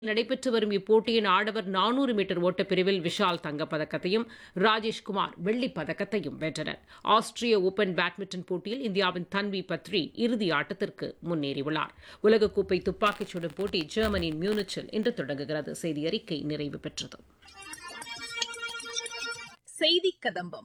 நடைபெற்று வரும் இப்போட்டியின் ஆடவர் நானூறு மீட்டர் ஓட்டப்பிரிவில் விஷால் தங்கப்பதக்கத்தையும் ராஜேஷ்குமார் வெள்ளிப் பதக்கத்தையும் வென்றனர் ஆஸ்திரிய ஓபன் பேட்மிண்டன் போட்டியில் இந்தியாவின் தன்வி பத்ரி இறுதி ஆட்டத்திற்கு முன்னேறியுள்ளார் உலகக்கோப்பை துப்பாக்கிச் சுடும் போட்டி ஜெர்மனியின் மியூனிச்சில் இன்று தொடங்குகிறது செய்தி அறிக்கை நிறைவு பெற்றது செய்தி கதம்பம்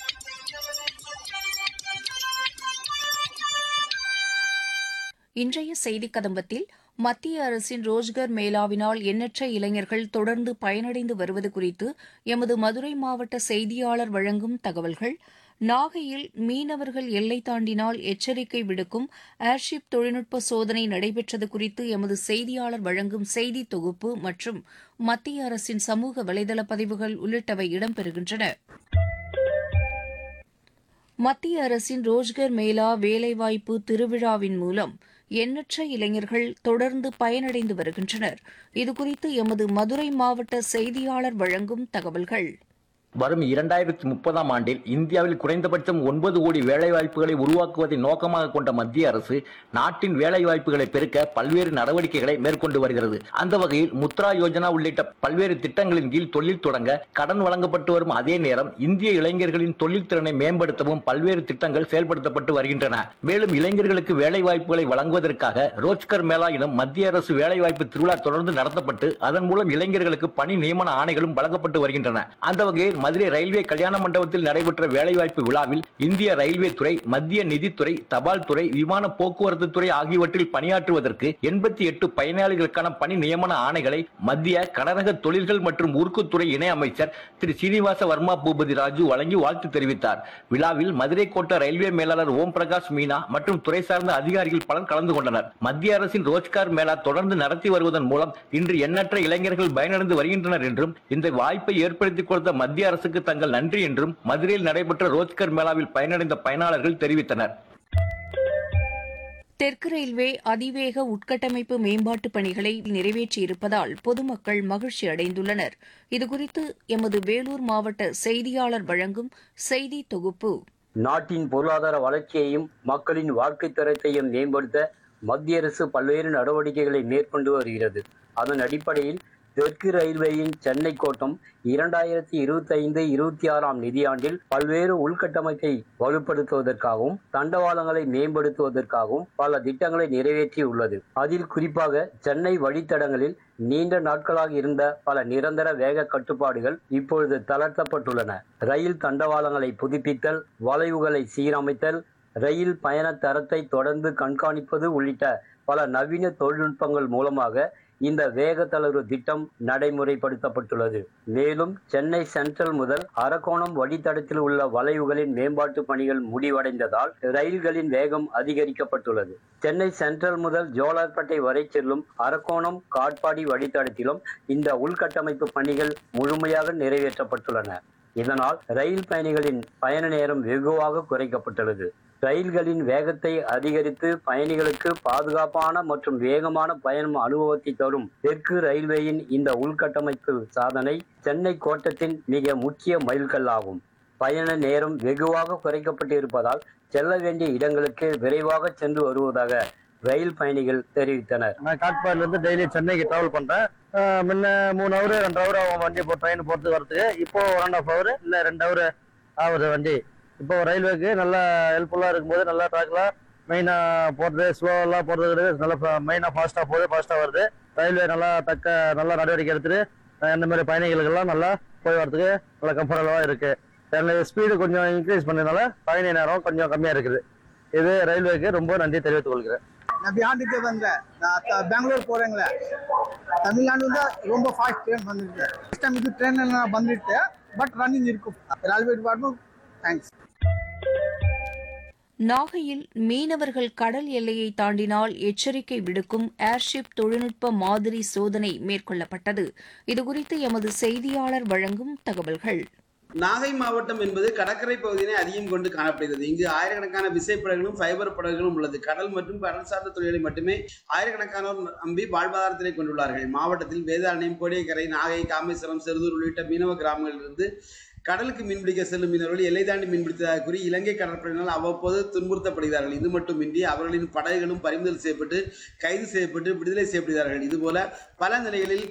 இன்றைய செய்திக் கதம்பத்தில் மத்திய அரசின் ரோஜ்கர் மேளாவினால் எண்ணற்ற இளைஞர்கள் தொடர்ந்து பயனடைந்து வருவது குறித்து எமது மதுரை மாவட்ட செய்தியாளர் வழங்கும் தகவல்கள் நாகையில் மீனவர்கள் எல்லை தாண்டினால் எச்சரிக்கை விடுக்கும் ஏர்ஷிப் தொழில்நுட்ப சோதனை நடைபெற்றது குறித்து எமது செய்தியாளர் வழங்கும் செய்தி தொகுப்பு மற்றும் மத்திய அரசின் சமூக வலைதள பதிவுகள் உள்ளிட்டவை இடம்பெறுகின்றன மத்திய அரசின் ரோஜ்கர் மேளா வேலைவாய்ப்பு திருவிழாவின் மூலம் எண்ணற்ற இளைஞர்கள் தொடர்ந்து பயனடைந்து வருகின்றனர் இதுகுறித்து எமது மதுரை மாவட்ட செய்தியாளர் வழங்கும் தகவல்கள் வரும் இரண்டாயிரத்தி முப்பதாம் ஆண்டில் இந்தியாவில் குறைந்தபட்சம் ஒன்பது கோடி வேலைவாய்ப்புகளை உருவாக்குவதை நோக்கமாக கொண்ட மத்திய அரசு நாட்டின் வேலைவாய்ப்புகளை பெருக்க பல்வேறு நடவடிக்கைகளை மேற்கொண்டு வருகிறது அந்த வகையில் முத்ரா யோஜனா உள்ளிட்ட பல்வேறு திட்டங்களின் கீழ் தொழில் தொடங்க கடன் வழங்கப்பட்டு வரும் அதே நேரம் இந்திய இளைஞர்களின் தொழில் திறனை மேம்படுத்தவும் பல்வேறு திட்டங்கள் செயல்படுத்தப்பட்டு வருகின்றன மேலும் இளைஞர்களுக்கு வேலைவாய்ப்புகளை வழங்குவதற்காக ரோஜ்கர் மேளா எனும் மத்திய அரசு வேலைவாய்ப்பு திருவிழா தொடர்ந்து நடத்தப்பட்டு அதன் மூலம் இளைஞர்களுக்கு பணி நியமன ஆணைகளும் வழங்கப்பட்டு வருகின்றன அந்த வகையில் மதுரை ரயில்வே கல்யாண மண்டபத்தில் நடைபெற்ற வேலைவாய்ப்பு விழாவில் இந்திய ரயில்வே துறை மத்திய நிதித்துறை தபால் துறை விமான போக்குவரத்து துறை ஆகியவற்றில் பணியாற்றுவதற்கு எண்பத்தி எட்டு பயனாளிகளுக்கான பணி நியமன ஆணைகளை மத்திய கனரக தொழில்கள் மற்றும் உருக்குத்துறை இணை அமைச்சர் திரு சீனிவாச வர்மா பூபதி ராஜு வழங்கி வாழ்த்து தெரிவித்தார் விழாவில் மதுரை கோட்ட ரயில்வே மேலாளர் ஓம் பிரகாஷ் மீனா மற்றும் துறை சார்ந்த அதிகாரிகள் பலர் கலந்து கொண்டனர் மத்திய அரசின் ரோஜ்கார் மேளா தொடர்ந்து நடத்தி வருவதன் மூலம் இன்று எண்ணற்ற இளைஞர்கள் பயனடைந்து வருகின்றனர் என்றும் இந்த வாய்ப்பை ஏற்படுத்திக் கொடுத்த மத்திய அரசுக்கு தங்கள் நன்றி என்றும் மதுரையில் நடைபெற்ற ரோஜ்கர் மேளாவில் பயனடைந்த பயனாளர்கள் தெரிவித்தனர் தெற்கு ரயில்வே அதிவேக உட்கட்டமைப்பு மேம்பாட்டுப் பணிகளை நிறைவேற்றியிருப்பதால் பொதுமக்கள் மகிழ்ச்சி அடைந்துள்ளனர் இதுகுறித்து எமது வேலூர் மாவட்ட செய்தியாளர் வழங்கும் செய்தி தொகுப்பு நாட்டின் பொருளாதார வளர்ச்சியையும் மக்களின் வாழ்க்கை தரத்தையும் மேம்படுத்த மத்திய அரசு பல்வேறு நடவடிக்கைகளை மேற்கொண்டு வருகிறது அதன் அடிப்படையில் தெற்கு ரயில்வேயின் சென்னை கோட்டம் இரண்டாயிரத்தி இருபத்தி ஐந்து இருபத்தி ஆறாம் நிதியாண்டில் பல்வேறு உள்கட்டமைப்பை வலுப்படுத்துவதற்காகவும் தண்டவாளங்களை மேம்படுத்துவதற்காகவும் பல திட்டங்களை நிறைவேற்றியுள்ளது அதில் குறிப்பாக சென்னை வழித்தடங்களில் நீண்ட நாட்களாக இருந்த பல நிரந்தர வேக கட்டுப்பாடுகள் இப்பொழுது தளர்த்தப்பட்டுள்ளன ரயில் தண்டவாளங்களை புதுப்பித்தல் வளைவுகளை சீரமைத்தல் ரயில் பயண தரத்தை தொடர்ந்து கண்காணிப்பது உள்ளிட்ட பல நவீன தொழில்நுட்பங்கள் மூலமாக இந்த வேக தளர்வு திட்டம் நடைமுறைப்படுத்தப்பட்டுள்ளது மேலும் சென்னை சென்ட்ரல் முதல் அரக்கோணம் வழித்தடத்தில் உள்ள வளைவுகளின் மேம்பாட்டு பணிகள் முடிவடைந்ததால் ரயில்களின் வேகம் அதிகரிக்கப்பட்டுள்ளது சென்னை சென்ட்ரல் முதல் ஜோலார்பேட்டை வரை செல்லும் அரக்கோணம் காட்பாடி வழித்தடத்திலும் இந்த உள்கட்டமைப்பு பணிகள் முழுமையாக நிறைவேற்றப்பட்டுள்ளன இதனால் ரயில் பயணிகளின் பயண நேரம் வெகுவாக குறைக்கப்பட்டுள்ளது ரயில்களின் வேகத்தை அதிகரித்து பயணிகளுக்கு பாதுகாப்பான மற்றும் வேகமான பயணம் அனுபவத்தை தரும் தெற்கு ரயில்வேயின் இந்த உள்கட்டமைப்பு சாதனை சென்னை கோட்டத்தின் மிக முக்கிய மைல்கல்லாகும் பயண நேரம் வெகுவாக குறைக்கப்பட்டு இருப்பதால் செல்ல வேண்டிய இடங்களுக்கு விரைவாக சென்று வருவதாக ரயில் பயணிகள் தெரிவித்தனர் நான் காட்பாடில இருந்து டெய்லி சென்னைக்கு டிராவல் பண்றேன் ஆஹ் முன்ன மூணு ஹவர் ரெண்டு ஹவர் ஆகும் வண்டி இப்போ ட்ரெயின் போறது வரதுக்கு இப்போ ஒன் அண்ட் ஆஃப் ஹவர் இல்ல ரெண்டு ஹவர் ஆகுது வண்டி இப்போ ரயில்வேக்கு நல்லா ஹெல்ப்ஃபுல்லா இருக்கும்போது நல்லா ட்ராக்ல மெயினா போறது ஸ்லோவா போறது கிடையாது நல்லா மெயினா ஃபாஸ்டா போகுது ஃபாஸ்டா வருது ரயில்வே நல்லா தக்க நல்ல நடவடிக்கை எடுத்துட்டு ஆஹ் இந்த மாதிரி பயணிகளுக்கெல்லாம் நல்லா போய் வரதுக்கு நல்லா கம்ஃபர்டபுளா இருக்கு ஸ்பீடு கொஞ்சம் இன்க்ரீஸ் பண்ணதுனால பயணி நேரம் கொஞ்சம் கம்மியா இருக்குது இது ரயில்வேக்கு ரொம்ப நன்றி தெரிவித்துக் கொள்கிறேன் நான் பியாண்டுக்கே வந்தேன் நான் த- பெங்களூர் போறேங்களே தமிழ்நாடு தான் ரொம்ப ஃபாஸ்ட் ட்ரெயின் வந்துருக்கு ஃபஸ்ட் டைம் இது ட்ரெயின் நான் வந்துட்டு பட் ரன்னிங் இருக்கும் ரயில்வே டிபார்ட்மெண்ட் தேங்க்ஸ் நாகையில் மீனவர்கள் கடல் எல்லையை தாண்டினால் எச்சரிக்கை விடுக்கும் ஏர்ஷிப் தொழில்நுட்ப மாதிரி சோதனை மேற்கொள்ளப்பட்டது இதுகுறித்து எமது செய்தியாளர் வழங்கும் தகவல்கள் நாகை மாவட்டம் என்பது கடற்கரை பகுதியினை அதிகம் கொண்டு காணப்படுகிறது இங்கு ஆயிரக்கணக்கான விசைப்படகுகளும் ஃபைபர் படகுகளும் உள்ளது கடல் மற்றும் கடல் சார்ந்த தொழில்களை மட்டுமே ஆயிரக்கணக்கானோர் நம்பி வாழ்வாதாரத்தினை கொண்டுள்ளார்கள் மாவட்டத்தில் வேதாரண்யம் கோடியக்கரை நாகை காமேஸ்வரம் செருதூர் உள்ளிட்ட மீனவ கிராமங்களிலிருந்து கடலுக்கு மீன்பிடிக்க செல்லும் மீனவர்கள் எல்லை தாண்டி மீன்பிடித்ததாக கூறி இலங்கை கடற்படையினால் அவ்வப்போது துன்புறுத்தப்படுகிறார்கள் இது மட்டுமின்றி அவர்களின் படகுகளும் பறிமுதல் செய்யப்பட்டு கைது செய்யப்பட்டு விடுதலை செய்யப்படுகிறார்கள் இதுபோல பல நிலைகளில்